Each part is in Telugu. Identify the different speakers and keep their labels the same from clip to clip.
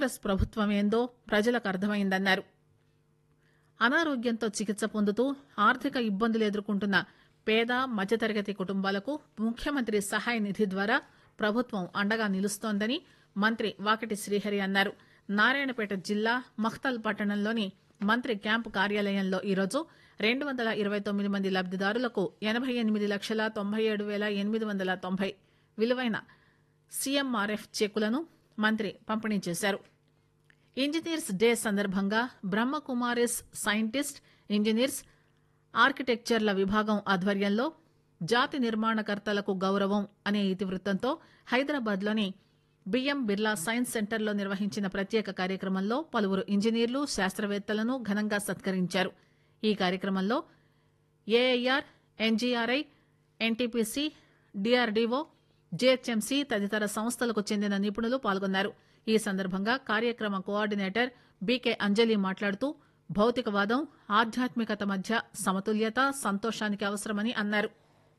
Speaker 1: కాంగ్రెస్ ప్రభుత్వమేందో ప్రజలకు అర్థమైందన్నారు అనారోగ్యంతో చికిత్స పొందుతూ ఆర్థిక ఇబ్బందులు ఎదుర్కొంటున్న పేద మధ్యతరగతి కుటుంబాలకు ముఖ్యమంత్రి సహాయ నిధి ద్వారా ప్రభుత్వం అండగా నిలుస్తోందని మంత్రి వాకటి శ్రీహరి అన్నారు నారాయణపేట జిల్లా మఖ్తల్ పట్టణంలోని మంత్రి క్యాంపు కార్యాలయంలో ఈరోజు రెండు వందల ఇరవై తొమ్మిది మంది లబ్దిదారులకు ఎనబై ఎనిమిది లక్షల తొంభై ఏడు వేల ఎనిమిది వందల తొంభై విలువైన సీఎంఆర్ఎఫ్ చెక్కులను మంత్రి పంపిణీ చేశారు ఇంజనీర్స్ డే సందర్భంగా బ్రహ్మకుమారిస్ సైంటిస్ట్ ఇంజనీర్స్ ఆర్కిటెక్చర్ల విభాగం ఆధ్వర్యంలో జాతి నిర్మాణకర్తలకు గౌరవం అనే ఇతివృత్తంతో హైదరాబాద్లోని బిఎం బిర్లా సైన్స్ సెంటర్లో నిర్వహించిన ప్రత్యేక కార్యక్రమంలో పలువురు ఇంజనీర్లు శాస్త్రవేత్తలను ఘనంగా సత్కరించారు ఈ కార్యక్రమంలో AIR NGRI NTPC DRDO GHMC తదితర సంస్థలకు చెందిన నిపుణులు పాల్గొన్నారు ఈ సందర్భంగా కార్యక్రమ కోఆర్డినేటర్ బీకే అంజలి మాట్లాడుతూ భౌతికవాదం ఆధ్యాత్మికత మధ్య సమతుల్యత సంతోషానికి అవసరమని అన్నారు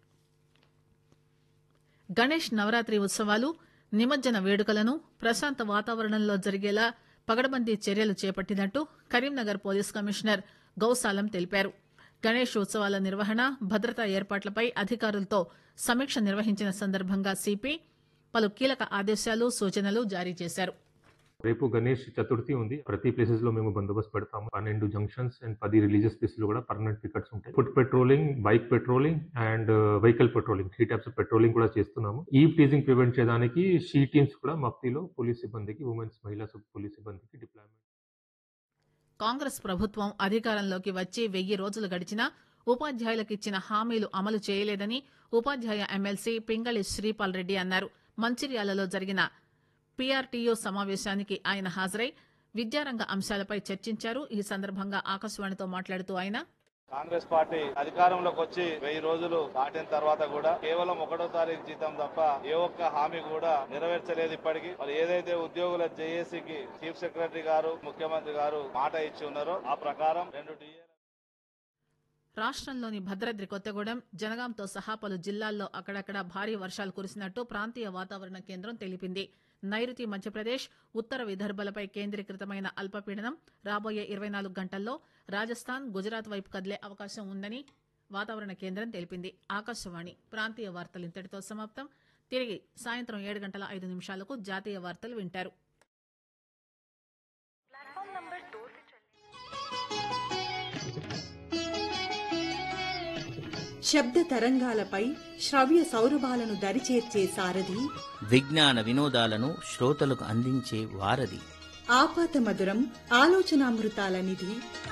Speaker 1: గణేష్ నవరాత్రి ఉత్సవాలు నిమజ్జన వేడుకలను ప్రశాంత వాతావరణంలో జరిగేలా పగడబందీ చర్యలు చేపట్టినట్టు కరీంనగర్ పోలీస్ కమిషనర్ గౌసాలం తెలిపారు గణేష్ ఉత్సవాల నిర్వహణ భద్రతా ఏర్పాట్లపై అధికారులతో సమీక్ష నిర్వహించిన సందర్భంగా సిపి పలు కీలక ఆదేశాలు సూచనలు జారీ చేశారు
Speaker 2: రేపు గణేష్ చతుర్థి ఉంది ప్రతి ప్లేసెస్ లో మేము బందోబస్తు పెడతాము పన్నెండు జంక్షన్స్ అండ్ పది రిలీజియస్ ప్లేసెస్ లో కూడా పర్మనెంట్ పికెట్స్ ఉంటాయి foot patrolling bike patrolling and vehicle patrolling three types patrolling కూడా చేస్తున్నాము ఈ టీజింగ్ ప్రివెంట్ చేయడానికి షీ టీమ్స్ కూడా మఫ్తీలో పోలీస్ సిబ్బందికి ఉమెన్స్ మహిళా పోలీస్ సిబ్బందికి డిప్లాయ్మెంట్
Speaker 1: కాంగ్రెస్ ప్రభుత్వం అధికారంలోకి వచ్చి వెయ్యి రోజులు గడిచినా ఉపాధ్యాయులకు ఇచ్చిన హామీలు అమలు చేయలేదని ఉపాధ్యాయ ఎమ్మెల్సీ పింగళి శ్రీపాల్ రెడ్డి అన్నారు మంచిర్యాలలో జరిగిన పీఆర్టీయూ సమావేశానికి ఆయన హాజరై విద్యారంగ అంశాలపై చర్చించారు ఈ సందర్భంగా ఆకాశవాణితో మాట్లాడుతూ ఆయన
Speaker 3: కాంగ్రెస్ పార్టీ అధికారంలోకి వచ్చి వెయ్యి రోజులు దాటిన తర్వాత కూడా కేవలం ఒకటో తారీఖు జీతం తప్ప ఏ ఒక్క హామీ కూడా నెరవేర్చలేదు ఇప్పటికీ మరి ఏదైతే ఉద్యోగుల జేఏసీకి చీఫ్ సెక్రటరీ గారు ముఖ్యమంత్రి గారు మాట ఇచ్చి ఉన్నారో ఆ ప్రకారం రెండు డిఏ
Speaker 1: రాష్ట్రంలోని భద్రాద్రి కొత్తగూడెం జనగాంతో సహా పలు జిల్లాల్లో అక్కడక్కడ భారీ వర్షాలు కురిసినట్టు ప్రాంతీయ వాతావరణ కేంద్రం తెలిపింది నైరుతి మధ్యప్రదేశ్ ఉత్తర విదర్భలపై కేంద్రీకృతమైన అల్పపీడనం రాబోయే ఇరవై నాలుగు గంటల్లో రాజస్థాన్ గుజరాత్ వైపు కదిలే అవకాశం ఉందని వాతావరణ కేంద్రం తెలిపింది ఆకాశవాణి ప్రాంతీయ వార్తలు ఇంతటితో సమాప్తం తిరిగి సాయంత్రం ఏడు గంటల ఐదు నిమిషాలకు జాతీయ వార్తలు వింటారు
Speaker 4: प्लेटफॉर्म नंबर दो से चलने
Speaker 5: శబ్ద తరంగాలపై శ్రవ్య సౌరభాలను దరిచేర్చే సారథి
Speaker 6: విజ్ఞాన వినోదాలను శ్రోతలకు అందించే వారధి
Speaker 5: ఆపాత మధురం ఆలోచనామృతాల నిధి